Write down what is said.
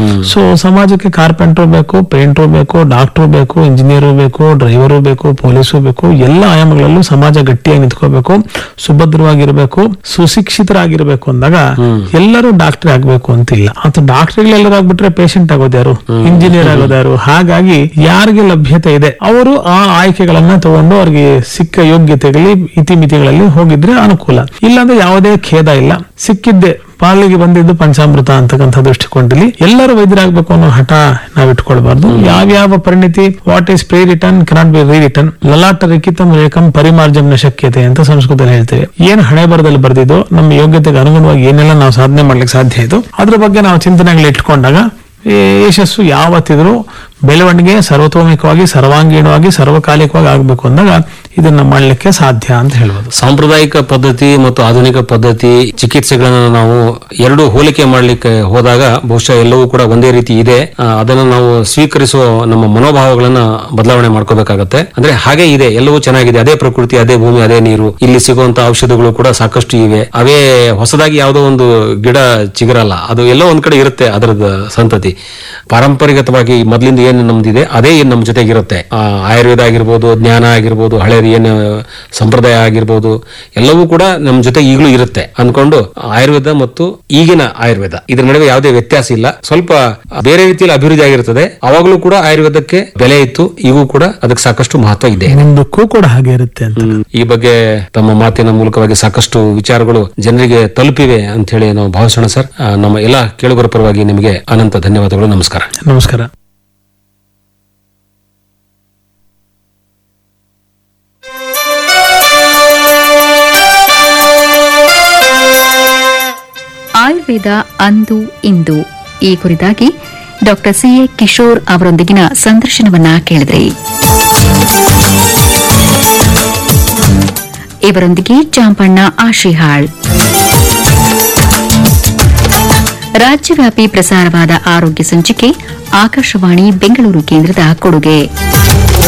So ಸಮಾಜಕ್ಕೆ carpenter ಬೇಕು painter ಬೇಕು ಡಾಕ್ಟರ್ ಬೇಕು ಇಂಜಿನಿಯರ್ ಬೇಕು ಡ್ರೈವರು ಬೇಕು ಪೊಲೀಸು ಬೇಕು ಎಲ್ಲ ಆಯಾಮಗಳಲ್ಲೂ ಸಮಾಜ ಗಟ್ಟಿಯಾಗಿ ನಿಂತ್ಕೋಬೇಕು ಸುಭದ್ರವಾಗಿರ್ಬೇಕು ಸುಶಿಕ್ಷಿತರಾಗಿರ್ಬೇಕು ಅಂದಾಗ ಎಲ್ಲರೂ ಡಾಕ್ಟರ್ ಆಗ್ಬೇಕು ಅಂತಿಲ್ಲ ಅಥವಾ ಡಾಕ್ಟರ್ಗಳೆಲ್ಲರೂ ಆಗ್ಬಿಟ್ರೆ ಪೇಷಂಟ್ ಆಗೋದು ಯಾರು ಇಂಜಿನಿಯರ್ ಆಗೋದು ಯಾರು ಹಾಗಾಗಿ ಯಾರಿಗೆ ಲಭ್ಯತೆ ಇದೆ ಅವರು ಆ ಆಯ್ಕೆಗಳನ್ನ ತಗೊಂಡು ಅವ್ರಿಗೆ ಸಿಕ್ಕ ಯೋಗ್ಯತೆಗಳಲ್ಲಿ ಇತಿಮಿತಿಗಳಲ್ಲಿ ಹೋಗಿದ್ರೆ ಅನುಕೂಲ ಇಲ್ಲಾಂದ್ರೆ ಯಾವುದೇ ಖೇದ ಇಲ್ಲ ಸಿಕ್ಕಿದ್ದೆ ಪಾಲಿಗೆ ಬಂದಿದ್ದು ಪಂಚಾಮೃತ ಅಂತಕ್ಕಂಥ ದೃಷ್ಟಿಕೋನದಲ್ಲಿ ಎಲ್ಲರೂ ವೈದ್ಯರಾಗಬೇಕು ಅನ್ನೋ ಹಠ ನಾವು ಇಟ್ಕೊಳ್ಬಾರ್ದು ಯಾವ್ಯಾವ ಪರಿಣಿತಿ what is prewritten cannot be rewritten ಲಲಾಟ ರಿಕಿತಂ ರೇಖಂ ಪರಿಮಾರ್ಜಮ್ನ ಶಕ್ಯತೆ ಅಂತ ಸಂಸ್ಕೃತದಲ್ಲಿ ಹೇಳ್ತೇವೆ ಏನ್ ಹಣೆ ಬರದಲ್ಲಿ ಬರ್ದಿದ್ದು ನಮ್ಮ ಯೋಗ್ಯತೆಗೆ ಅನುಗುಣವಾಗಿ ಏನೆಲ್ಲ ನಾವು ಸಾಧನೆ ಮಾಡ್ಲಿಕ್ಕೆ ಸಾಧ್ಯ ಆಯ್ತು ಅದ್ರ ಬಗ್ಗೆ ನಾವು ಚಿಂತನೆಗಳು ಇಟ್ಕೊಂಡಾಗ ಈ ಯಶಸ್ಸು ಯಾವತ್ತಿದ್ರು ಬೆಳವಣಿಗೆ ಸರ್ವತೋಮುಖವಾಗಿ ಸರ್ವಾಂಗೀಣವಾಗಿ ಸರ್ವಕಾಲಿಕವಾಗಿ ಆಗಬೇಕು ಅಂದಾಗ ಇದನ್ನ ಮಾಡಲಿಕ್ಕೆ ಸಾಧ್ಯ ಅಂತ ಹೇಳ್ಬೋದು ಸಾಂಪ್ರದಾಯಿಕ ಪದ್ಧತಿ ಮತ್ತು ಆಧುನಿಕ ಪದ್ಧತಿ ಚಿಕಿತ್ಸೆಗಳನ್ನ ನಾವು ಎರಡು ಹೋಲಿಕೆ ಮಾಡಲಿಕ್ಕೆ ಹೋದಾಗ ಬಹುಶಃ ಎಲ್ಲವೂ ಕೂಡ ಒಂದೇ ರೀತಿ ಇದೆ ಆ, ಅದನ್ನ ನಾವು ಸ್ವೀಕರಿಸುವ ನಮ್ಮ ಮನೋಭಾವಗಳನ್ನ ಬದಲಾವಣೆ ಮಾಡ್ಕೋಬೇಕಾಗತ್ತೆ ಅಂದ್ರೆ ಹಾಗೆ ಇದೆ ಎಲ್ಲವೂ ಚೆನ್ನಾಗಿದೆ ಅದೇ ಪ್ರಕೃತಿ ಅದೇ ಭೂಮಿ ಅದೇ ನೀರು ಇಲ್ಲಿ ಸಿಗುವಂತ ಔಷಧಗಳು ಕೂಡ ಸಾಕಷ್ಟು ಇವೆ ಅವೇ ಹೊಸದಾಗಿ ಯಾವುದೋ ಒಂದು ಗಿಡ ಚಿಗುರಲ್ಲ ಅದು ಎಲ್ಲೋ ಒಂದ್ ಕಡೆ ಇರುತ್ತೆ ಅದರದ ಸಂತತಿ ಪಾರಂಪರಿಕವಾಗಿ ಮೊದಲಿಂದ ಏನು ನಮ್ದಿದೆ ಅದೇ ಏನ್ ನಮ್ಮ ಜೊತೆಗಿರುತ್ತೆ ಆ, ಆಯುರ್ವೇದ ಆಗಿರ್ಬೋದು ಜ್ಞಾನ ಆಗಿರ್ಬೋದು ಹಳೆ ಏನು ಸಂಪ್ರದಾಯ ಆಗಿರ್ಬೋದು ಎಲ್ಲವೂ ಕೂಡ ನಮ್ಮ ಜೊತೆ ಈಗಲೂ ಇರುತ್ತೆ ಅನ್ಕೊಂಡು ಆಯುರ್ವೇದ ಮತ್ತು ಈಗಿನ ಆಯುರ್ವೇದ ಇದ್ರ ನಡುವೆ ಯಾವುದೇ ವ್ಯತ್ಯಾಸ ಇಲ್ಲ ಸ್ವಲ್ಪ ಬೇರೆ ರೀತಿಯಲ್ಲಿ ಅಭಿವೃದ್ಧಿ ಆಗಿರುತ್ತದೆ ಅವಾಗಲೂ ಕೂಡ ಆಯುರ್ವೇದಕ್ಕೆ ಬೆಲೆ ಇತ್ತು ಈಗೂ ಕೂಡ ಅದಕ್ಕೆ ಸಾಕಷ್ಟು ಮಹತ್ವ ಇದೆ ಮುಂದಕ್ಕೂ ಕೂಡ ಹಾಗೆ ಇರುತ್ತೆ ಅಂತ ಹ್ಮ್. ಈ ಬಗ್ಗೆ ತಮ್ಮ ಮಾತಿನ ಮೂಲಕವಾಗಿ ಸಾಕಷ್ಟು ವಿಚಾರಗಳು ಜನರಿಗೆ ತಲುಪಿವೆ ಅಂತ ಹೇಳಿ ನಾವು ಭಾವಿಸೋಣ ಸರ್ ಆ, ನಮ್ಮ ಎಲ್ಲ ಕೇಳುಗರ ಪರವಾಗಿ ನಿಮಗೆ ಅನಂತ ಧನ್ಯವಾದಗಳು ನಮಸ್ಕಾರ ನಮಸ್ಕಾರ ಆಯುರ್ವೇದ ಅಂದು ಇಂದು ಈ ಕುರಿತಾಗಿ ಡಾಕ್ಟರ್ ಸಿಎ ಕಿಶೋರ್ ಅವರೊಂದಿಗಿನ ಸಂದರ್ಶನವನ್ನ ಕೇಳಿದ್ರಿ ಇವರೊಂದಿಗೆ ಚಾಂಪಣ್ಣ ಆಶಿಹಾಳ್ ರಾಜ್ಯವ್ಯಾಪಿ ಪ್ರಸಾರವಾದ ಆರೋಗ್ಯ ಸಂಚಿಕೆ ಆಕಾಶವಾಣಿ ಬೆಂಗಳೂರು ಕೇಂದ್ರದ ಕೊಡುಗೆ